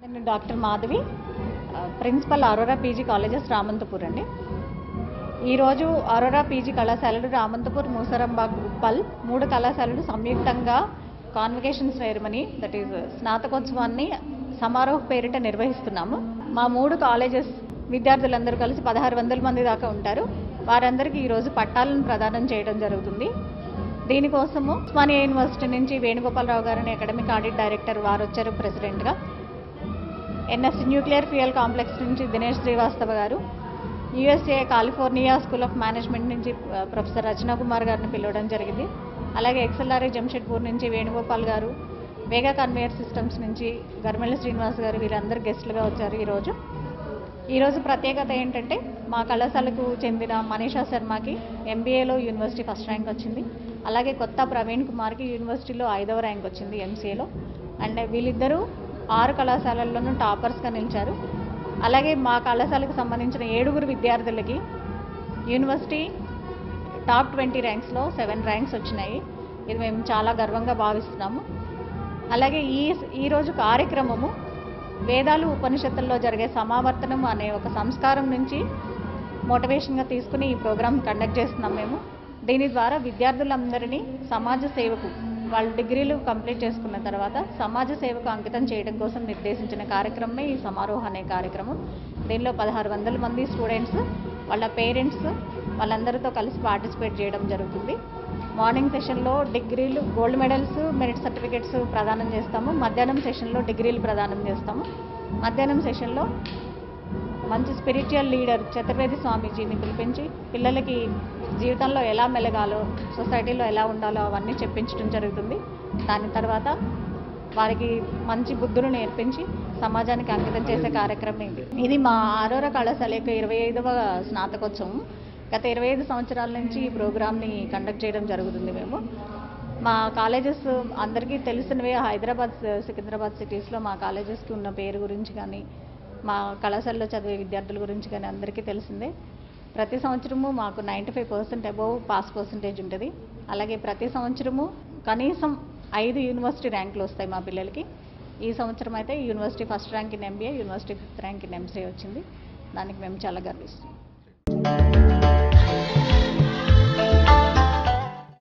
నేను డాక్టర్ మాధవి ఆ, principal Aurora PG colleges Ramanthapur అండి ఈరోజు అరోరా పీజీ కళాశాలలు రామంతపూర్ మూసరంబాగ్ ఉప్పల్ మూడు కళాశాలలు సంయుక్తంగా కాన్వకేషన్ సెరమనీ దట్ ఈజ్ స్నాతకోత్సవాన్ని సమారోహ పేరిట నిర్వహిస్తున్నాము మా మూడు కాలేజెస్ విద్యార్థులందరూ కలిసి పదహారు వందల మంది దాకా ఉంటారు వారందరికీ ఈరోజు పట్టాలను ప్రదానం చేయడం జరుగుతుంది దీనికోసము ఉస్మానియా యూనివర్సిటీ నుంచి వేణుగోపాలరావు గారిని అకాడమిక్ ఆడిట్ డైరెక్టర్ వారు వచ్చారు ప్రెసిడెంట్గా ఎన్ఎస్ న్యూక్లియర్ ఫ్యూయల్ కాంప్లెక్స్ నుంచి దినేష్ శ్రీవాస్తవ గారు USA California school of management నుంచి ఆ, ప్రొఫెసర్ రచనా కుమార్ గారిని పిలవడం జరిగింది అలాగే ఎక్సెల్ఆర్ఏ జంషెడ్పూర్ నుంచి వేణుగోపాల్ గారు వేగా కన్వేయర్ సిస్టమ్స్ నుంచి గర్మెల్లి శ్రీనివాస్ గారు వీరందరూ గెస్టులుగా వచ్చారు ఈరోజు ఈరోజు ప్రత్యేకత ఏంటంటే మా కళాశాలకు చెందిన మనీషా శర్మకి ఎంబీఏలో యూనివర్సిటీ ఫస్ట్ ర్యాంక్ వచ్చింది అలాగే కొత్త ప్రవీణ్ కుమార్కి యూనివర్సిటీలో ఐదవ ర్యాంక్ వచ్చింది ఎంసీఏలో అండ్ వీళ్ళిద్దరూ ఆరు కళాశాలల్లోనూ టాపర్స్గా నిలిచారు అలాగే మా కళాశాలకు సంబంధించిన ఏడుగురు విద్యార్థులకి యూనివర్సిటీ టాప్ ట్వంటీ ర్యాంక్స్లో సెవెన్ ర్యాంక్స్ వచ్చినాయి ఇది మేము చాలా గర్వంగా భావిస్తున్నాము అలాగే ఈ ఈరోజు కార్యక్రమము వేదాలు ఉపనిషత్తుల్లో జరిగే సమావర్తనం అనే ఒక సంస్కారం నుంచి మోటివేషన్గా తీసుకుని ఈ ప్రోగ్రామ్ కండక్ట్ చేస్తున్నాం మేము దీని ద్వారా విద్యార్థులందరినీ సమాజ సేవకు వాళ్ళ డిగ్రీలు కంప్లీట్ చేసుకున్న తర్వాత సమాజ సేవకు అంకితం చేయడం కోసం నిర్దేశించిన కార్యక్రమమే ఈ సమారోహ అనే కార్యక్రమం దీనిలో పదహారు వందల మంది స్టూడెంట్స్ వాళ్ళ పేరెంట్స్ వాళ్ళందరితో కలిసి పార్టిసిపేట్ చేయడం జరుగుతుంది మార్నింగ్ సెషన్లో డిగ్రీలు గోల్డ్ మెడల్స్ మెరిట్ సర్టిఫికెట్స్ ప్రదానం చేస్తాము మధ్యాహ్నం సెషన్లో డిగ్రీలు ప్రదానం చేస్తాము మధ్యాహ్నం సెషన్లో మంచి స్పిరిచువల్ లీడర్ చతుర్వేది స్వామీజీని పిలిపించి పిల్లలకి జీవితంలో ఎలా మెలగాలో సొసైటీలో ఎలా ఉండాలో అవన్నీ చెప్పించడం జరుగుతుంది దాని తర్వాత వారికి మంచి బుద్ధులు నేర్పించి సమాజానికి అంకితం చేసే కార్యక్రమం ఇది ఇది మా ఆరోర కళాశాల యొక్క ఇరవై ఐదవ స్నాతకోత్సవం గత ఇరవై ఐదు సంవత్సరాల నుంచి ఈ ప్రోగ్రామ్ని కండక్ట్ చేయడం జరుగుతుంది మేము మా కాలేజెస్ అందరికీ తెలిసినవే హైదరాబాద్ సికింద్రాబాద్ సిటీస్లో మా కాలేజెస్కి ఉన్న పేరు గురించి కానీ మా కళాశాలలో చదివే విద్యార్థుల గురించి కానీ అందరికీ తెలిసిందే ప్రతి సంవత్సరము మాకు ninety five percent above pass percentage ఉంటుంది అలాగే ప్రతి సంవత్సరము కనీసం ఐదు యూనివర్సిటీ ర్యాంకులు వస్తాయి మా పిల్లలకి ఈ సంవత్సరం అయితే university first rank in MBA university fifth rank in MCA వచ్చింది దానికి మేము చాలా గర్విస్తున్నాం